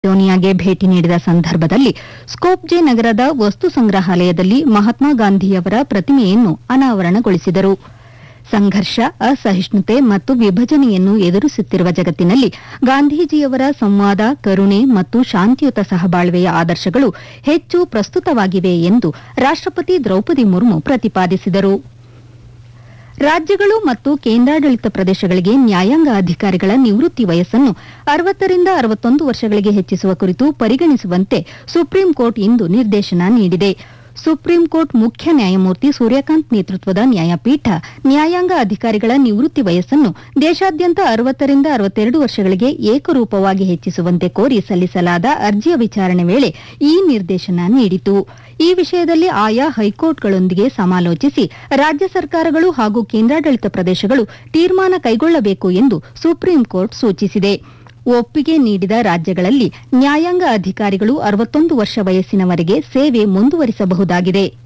ಎಸ್ಟೋನಿಯಾಗೆ ಭೇಟಿ ನೀಡಿದ ಸಂದರ್ಭದಲ್ಲಿ ಸ್ಕೋಪ್ಜೆ ನಗರದ ವಸ್ತು ಸಂಗ್ರಹಾಲಯದಲ್ಲಿ ಮಹಾತ್ಮ ಗಾಂಧಿಯವರ ಪ್ರತಿಮೆಯನ್ನು ಅನಾವರಣಗೊಳಿಸಿದರು ಸಂಘರ್ಷ ಅಸಹಿಷ್ಣುತೆ ಮತ್ತು ವಿಭಜನೆಯನ್ನು ಎದುರಿಸುತ್ತಿರುವ ಜಗತ್ತಿನಲ್ಲಿ ಗಾಂಧೀಜಿಯವರ ಸಂವಾದ ಕರುಣೆ ಮತ್ತು ಶಾಂತಿಯುತ ಸಹಬಾಳ್ವೆಯ ಆದರ್ಶಗಳು ಹೆಚ್ಚು ಪ್ರಸ್ತುತವಾಗಿವೆ ಎಂದು ರಾಷ್ಟಪತಿ ದ್ರೌಪದಿ ಮುರ್ಮು ಪ್ರತಿಪಾದಿಸಿದರು ರಾಜ್ಯಗಳು ಮತ್ತು ಕೇಂದ್ರಾಡಳಿತ ಪ್ರದೇಶಗಳಿಗೆ ನ್ಯಾಯಾಂಗ ಅಧಿಕಾರಿಗಳ ನಿವೃತ್ತಿ ವಯಸ್ಸನ್ನು ಅರವತ್ತರಿಂದ ಅರವತ್ತೊಂದು ವರ್ಷಗಳಿಗೆ ಹೆಚ್ಚಿಸುವ ಕುರಿತು ಪರಿಗಣಿಸುವಂತೆ ಸುಪ್ರೀಂ ಕೋರ್ಟ್ ಇಂದು ನಿರ್ದೇಶನ ನೀಡಿದೆ ಸುಪ್ರೀಂ ಕೋರ್ಟ್ ಮುಖ್ಯ ನ್ಯಾಯಮೂರ್ತಿ ಸೂರ್ಯಕಾಂತ್ ನೇತೃತ್ವದ ನ್ಯಾಯಪೀಠ ನ್ಯಾಯಾಂಗ ಅಧಿಕಾರಿಗಳ ನಿವೃತ್ತಿ ವಯಸ್ಸನ್ನು ದೇಶಾದ್ಯಂತ ಅರವತ್ತರಿಂದ ಅರವತ್ತೆರಡು ವರ್ಷಗಳಿಗೆ ಏಕರೂಪವಾಗಿ ಹೆಚ್ಚಿಸುವಂತೆ ಕೋರಿ ಸಲ್ಲಿಸಲಾದ ಅರ್ಜಿಯ ವಿಚಾರಣೆ ವೇಳೆ ಈ ನಿರ್ದೇಶನ ನೀಡಿತು ಈ ವಿಷಯದಲ್ಲಿ ಆಯಾ ಹೈಕೋರ್ಟ್ಗಳೊಂದಿಗೆ ಸಮಾಲೋಚಿಸಿ ರಾಜ್ಯ ಸರ್ಕಾರಗಳು ಹಾಗೂ ಕೇಂದ್ರಾಡಳಿತ ಪ್ರದೇಶಗಳು ತೀರ್ಮಾನ ಕೈಗೊಳ್ಳಬೇಕು ಎಂದು ಸುಪ್ರೀಂ ಕೋರ್ಟ್ ಸೂಚಿಸಿದೆ ಒಪ್ಪಿಗೆ ನೀಡಿದ ರಾಜ್ಯಗಳಲ್ಲಿ ನ್ಯಾಯಾಂಗ ಅಧಿಕಾರಿಗಳು ಅರವತ್ತೊಂದು ವರ್ಷ ವಯಸ್ಸಿನವರೆಗೆ ಸೇವೆ ಮುಂದುವರಿಸಬಹುದಾಗಿದೆ